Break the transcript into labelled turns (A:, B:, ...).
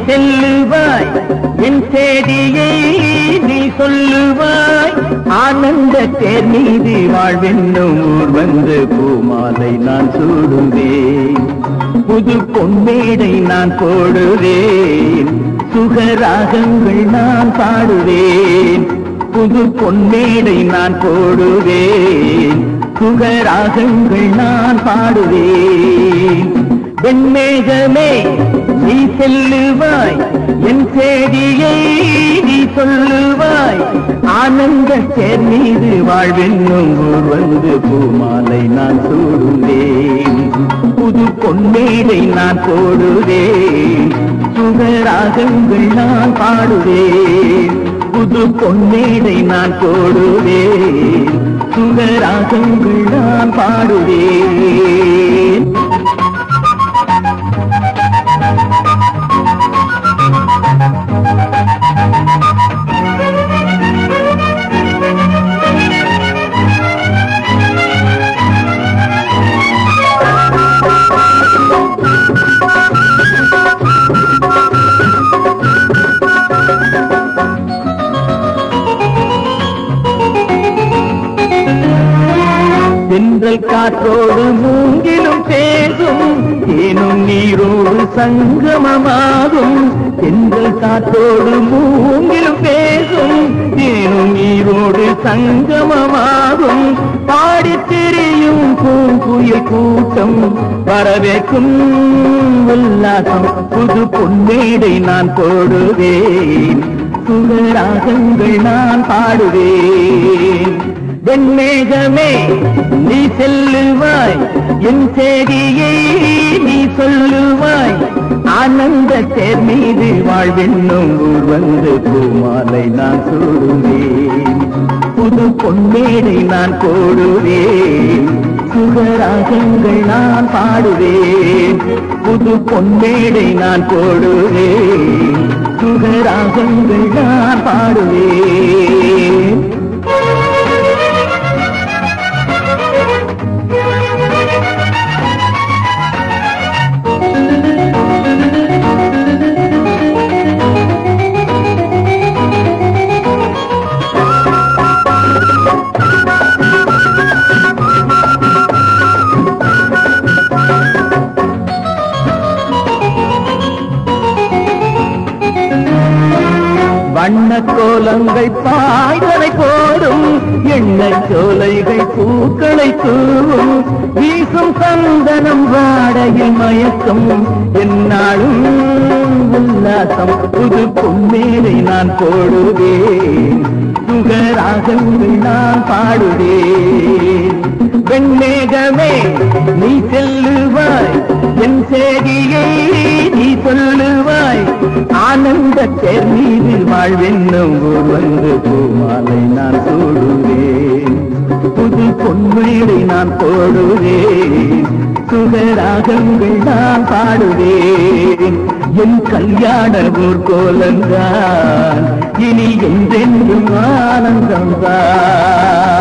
A: செல்லுவாய் என் செய்தியை நீ சொல்லுவாய் ஆனந்த தேர் மீது வாழ்வென்னும் ஊர் வந்து பூமாலை நான் சூடுவேன் புது பொன்மேடை நான் போடுவேன் சுகராகங்கள் நான் பாடுவேன் புது பொன்மேடை நான் போடுவேன் சுகராகங்கள் நான் பாடுவேன் வெண்மேகமே நீ செல்லுவாய் என் செய்தியை நீ சொல்லுவாய் ஆனந்த சேர் மீது வாழ்வென்னும் ஊர் வந்து பூமாலை நான் சூடுவேன் புது பொன்மேடை நான் போடுவேன் சுகராகங்கள் நான் பாடுவேன் புது பொன்மேடை நான் போடுவேன் சுகராகங்கள் நான் பாடுவேன் தென்றல் காற்றோடு மூங்கிலும் பேசும் ஏனும் நீரோடு சங்கமமாகும் தென்றல் காற்றோடு மூங்கிலும் பேசும் ஏனும் நீரோடு சங்கமமாகும் பாடித் திரியும் பூங்குயில் கூட்டம் வரவேற்கும் உல்லாசம் புது பொன்மேடை நான் போடுவேன் சுகராகங்கள் நான் பாடுவேன் வெண்மேகமே நீ செல்லுவாய் என் செய்தியை நீ சொல்லுவாய் ஆனந்த தேர் மீது வாழ்வென்னும் ஊர் வந்து பூமாலை நான் சூடுவேன் புது பொன்மேடை நான் போடுவேன் சுகராகங்கள் நான் பாடுவேன் புது பொன்மேடை நான் போடுவேன் சுகராகங்கள் நான் பாடுவேன் வண்ண கோலங்கள் பாய்தலை போடும் எண்ணெய் சோலைகள் பூக்களை தூவும் வீசும் சந்தனம் வாடையில் மயக்கம் என்னாலும் உல்லாசம் புது பொன்மேலை நான் போடுவேன் சுகராகங்கள் நான் பாடுவேன் வெண்மேகமே நீ செல்லுவாய் என் செய்தியை நீ சொல்லுவாய் ஆனந்த தேர் மீது வாழ்வென்னும் ஊர் வந்து பூமாலை நான் சூடுவேன் புது பொன்மேடை நான் போடுவேன் சுகராகங்கள் நான் பாடுவேன் என் கல்யாண ஊர் கோலந்தான் இனி என்றென்றும் ஆனந்தம்தான்